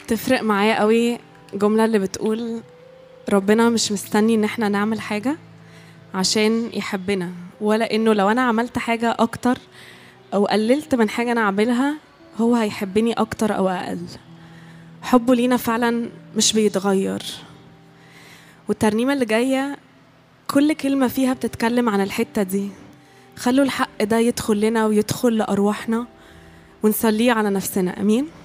تفرق معايا قوي جملة اللي بتقول ربنا مش مستني ان احنا نعمل حاجة عشان يحبنا ولا انه لو انا عملت حاجة اكتر او قللت من حاجة انا اعملها هو هيحبني اكتر او اقل حبه لينا فعلا مش بيتغير والترنيمة اللي جاية كل كلمة فيها بتتكلم عن الحتة دي خلوا الحق ده يدخل لنا ويدخل لأرواحنا ونصليه على نفسنا أمين